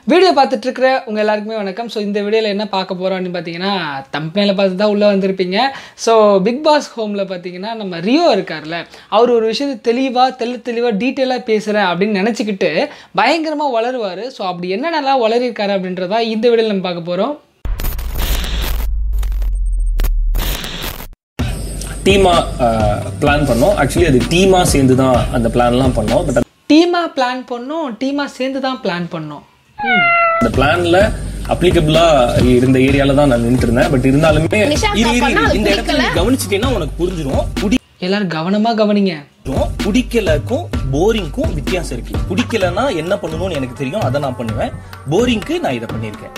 Video பார்த்துட்டு இருக்கிற உங்கள் எல்லாருக்குமே வணக்கம் ஸோ இந்த வீடியோவில் என்ன பார்க்க போகிறோம் அப்படின்னு பார்த்தீங்கன்னா தம்பனையில் பார்த்து தான் உள்ளே வந்திருப்பீங்க ஸோ பிக் பாஸ் ஹோமில் பார்த்தீங்கன்னா நம்ம ரியோ இருக்கார்ல அவர் ஒரு விஷயத்தை தெளிவாக தெளி தெளிவாக டீட்டெயிலாக பேசுகிறேன் அப்படின்னு நினச்சிக்கிட்டு பயங்கரமாக வளருவார் ஸோ அப்படி என்னென்னலாம் வளரிருக்காரு அப்படின்றதா இந்த வீடியோவில் நம்ம பார்க்க போகிறோம் டீமா பிளான் பண்ணோம் ஆக்சுவலி அது டீமா சேர்ந்து தான் அந்த பிளான்லாம் பண்ணோம் பட் டீமாக பிளான் பண்ணோம் டீமாக சேர்ந்து தான் பிளான் பண்ணோம் ம். அந்த பிளான்ல அப்ளிகபிளா இருந்த ஏரியால தான் நான் நின்றுட்டு இருந்தேன் பட் இருந்தாலுமே இரு, இரு, இரு, இந்த இடத்துல நீ கவனிச்சிட்டேன்னா உனக்கு புரிஞ்சிடும் எல்லாரும் கவனமாக கவனிங்க பிடிக்கும் பிடிக்கலக்கும் போரிங்க்கும் வித்தியாசம் இருக்கு பிடிக்கலன்னா என்ன பண்ணணும்னு எனக்கு தெரியும் அதை நான் பண்ணுவேன் போரிங்க்கு நான் இதை பண்ணியிருக்கேன்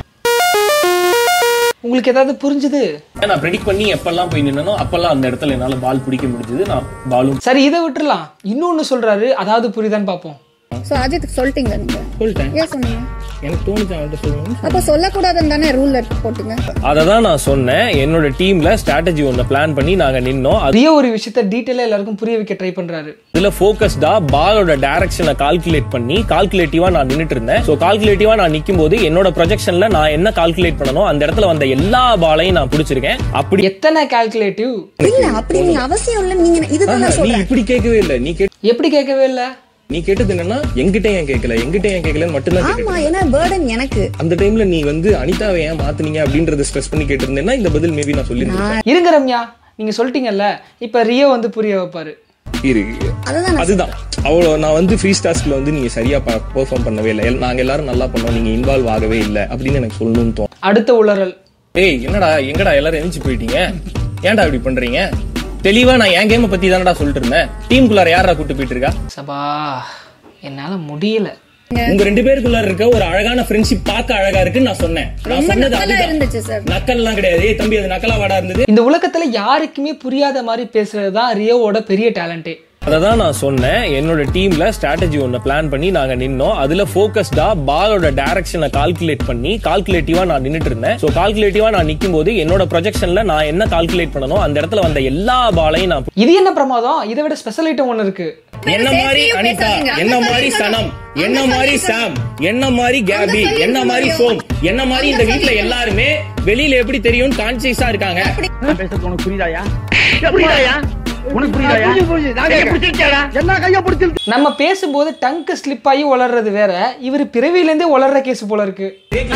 உங்களுக்கு ஏதாவது புரிஞ்சுது நான் ப்ரெடிக்ட் பண்ணி எப்பெல்லாம் போய் நின்னனோ அப்பெல்லாம் அந்த இடத்துல என்னால பால் பிடிக்க முடிஞ்சது நான் பாலும் சரி இதை விட்டுறலாம் இன்னொன்று சொல்கிறாரு அதாவது புரியுதான்னு பார்ப்போம் சோ அஜித்துக்கு சொல்லிட்டீங்க நீங்க சொல்லிட்டேன் ஏன் சொன்னீங்க எனக்கு தோணுச்சு அவன்கிட்ட சொல்லணும் அப்ப சொல்லக்கூடாதுன்னு தானே ரூல் எடுத்து போட்டீங்க அதை தான் நான் சொன்னேன் என்னோட டீம்ல ஸ்ட்ராட்டஜி ஒன்று பிளான் பண்ணி நாங்க நின்னோம் அதே ஒரு விஷயத்த டீட்டெயிலாக எல்லாருக்கும் புரிய வைக்க ட்ரை பண்ணுறாரு அதுல ஃபோக்கஸ்டா பாலோட டைரக்ஷனை கால்குலேட் பண்ணி கால்குலேட்டிவா நான் நின்னுட்டு இருந்தேன் சோ கால்குலேட்டிவா நான் நிக்கும் போது என்னோட ப்ரொஜெக்ஷன்ல நான் என்ன கால்குலேட் பண்ணணும் அந்த இடத்துல வந்த எல்லா பாலையும் நான் பிடிச்சிருக்கேன் அப்படி எத்தனை கால்குலேட்டிவ் இல்ல அப்படி நீ அவசியம் இல்ல நீங்க இதுதான் நான் நீ சொல்றேன் இப்படி கேட்கவே இல்ல நீ கேட் எப்படி கேட்கவே இல்லை நீ கேட்டது என்னன்னா எங்கிட்ட ஏன் கேட்கல எங்கிட்ட ஏன் கேட்கலன்னு மட்டும் தான் கேட்டேன் ஆமா ஏன்னா பேர்டன் எனக்கு அந்த டைம்ல நீ வந்து அனிதாவை ஏன் மாத்துனீங்க அப்படின்றத ஸ்ட்ரெஸ் பண்ணி கேட்டிருந்தேன்னா இந்த பதில் மேபி நான் சொல்லியிருந்தேன் இருங்க ரம்யா நீங்கள் சொல்லிட்டீங்கல்ல இப்போ ரியோ வந்து புரிய வைப்பாரு இரு அதுதான் நான் அதுதான் அவ்வளோ நான் வந்து ஃப்ரீ ஸ்டாஸ்க்ல வந்து நீங்க சரியா பெர்ஃபார்ம் பண்ணவே இல்லை எல்- நாங்க எல்லாரும் நல்லா பண்ணோம் நீங்க இன்வால்வ் ஆகவே இல்லை அப்படின்னு எனக்கு சொல்லணும்னு தோணும் அடுத்த உளறல் ஏய் என்னடா எங்கடா எல்லாரும் எழுந்துச்சு போயிட்டீங்க ஏன்டா இப்படி பண்றீங்க தெளிவா நான் என் கேமை பத்தி தானடா சொல்லிட்டு இருந்தேன் டீமுக்குள்ளார யாரா கூட்டு போயிட்டு இருக்கா சபா என்னால் முடியல உங்க ரெண்டு பேருக்குள்ள இருக்க ஒரு அழகான ஃப்ரெண்ட்ஷிப் பார்க்க அழகா இருக்குன்னு நான் சொன்னேன் நான் ரொம்ப சொன்னது நக்கலா அதுதான் இருந்துச்சு சார் நக்கல்லாம் கிடையாது ஏய் தம்பி அது நக்கலா வாடா இருந்தது இந்த உலகத்துல யாருக்குமே புரியாத மாதிரி பேசுறது தான் ரியோவோட பெரிய டேலண்டே அதை தான் நான் சொன்னேன் என்னோட டீம்ல ஸ்ட்ராட்டஜி ஒன்று பிளான் பண்ணி நாங்க நின்னோம் அதுல ஃபோக்கஸ்டா பாலோட டைரக்ஷனை கால்குலேட் பண்ணி கால்குலேட்டிவா நான் நின்னுட்டு இருந்தேன் ஸோ கால்குலேட்டிவா நான் நிக்கும் போது என்னோட ப்ரொஜெக்ஷன்ல நான் என்ன கால்குலேட் பண்ணணும் அந்த இடத்துல வந்த எல்லா பாலையும் நான் இது என்ன பிரமாதம் இதை விட ஸ்பெஷல் ஐட்டம் ஒன்று இருக்கு என்ன மாதிரி அனிதா என்ன மாதிரி சனம் என்ன மாதிரி சாம் என்ன மாதிரி கேபி என்ன மாதிரி சோம் என்ன மாதிரி இந்த வீட்ல எல்லாருமே வெளியில எப்படி தெரியும் கான்சியஸா இருக்காங்க நான் பேசுறது உனக்கு புரியுதாயா புரியுதாயா உனக்கு புரியுதாயா கையை பிடிச்சிருச்சாடா என்ன கையை பிடிச்சிருச்சு நம்ம பேசும்போது டங்கு ஸ்லிப் ஆகி வளர்றது வேற இவர் பிறவியிலேருந்தே வளர்ற கேஸ் போல இருக்கு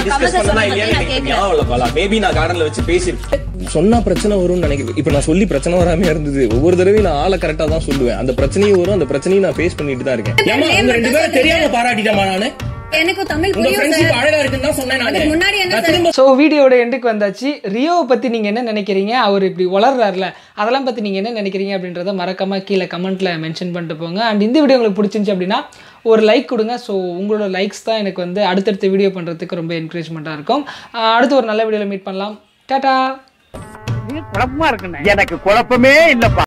பேபி நான் கார்டன்ல வச்சு பேசிருக்கேன் சொன்னா பிரச்சனை வரும்னு நினைக்கிறேன் இப்ப நான் சொல்லி பிரச்சனை வராம இருந்தது ஒவ்வொரு தடவையும் நான் ஆளை கரெக்டா தான் சொல்லுவேன் அந்த பிரச்சனையும் வரும் அந்த பிரச்சனையும் நான் ஃபேஸ் பண்ணிட்டு தான் இருக்கேன் ஏமா உங்க ரெண்டு பேரும் தெரியாம பாராட்டிட்டமா நானு எனக்கு தமிழ் உங்க புரியும் ஃப்ரெண்ட்ஷிப் சார் அழகா இருக்குன்னு தான் சொன்னேன் அதுக்கு நானு முன்னாடி என்ன நான் சார் திரும்ப ஸோ வீடியோட எண்டுக்கு வந்தாச்சு ரியோவை பற்றி நீங்கள் என்ன நினைக்கிறீங்க அவர் இப்படி வளர்றாருல அதெல்லாம் பற்றி நீங்கள் என்ன நினைக்கிறீங்க அப்படின்றத மறக்காம கீழே கமெண்ட்டில் மென்ஷன் பண்ணிட்டு போங்க அண்ட் இந்த வீடியோ உங்களுக்கு பிடிச்சிருந்துச்சு அப்படின்னா ஒரு லைக் கொடுங்க ஸோ உங்களோட லைக்ஸ் தான் எனக்கு வந்து அடுத்தடுத்த வீடியோ பண்ணுறதுக்கு ரொம்ப என்கரேஜ்மெண்ட்டாக இருக்கும் அஹ் அடுத்து ஒரு நல்ல வீடியோவில் மீட் பண்ணலாம் டாடா குழப்பமா இருக்குண்ணே எனக்கு குழப்பமே இல்லப்பா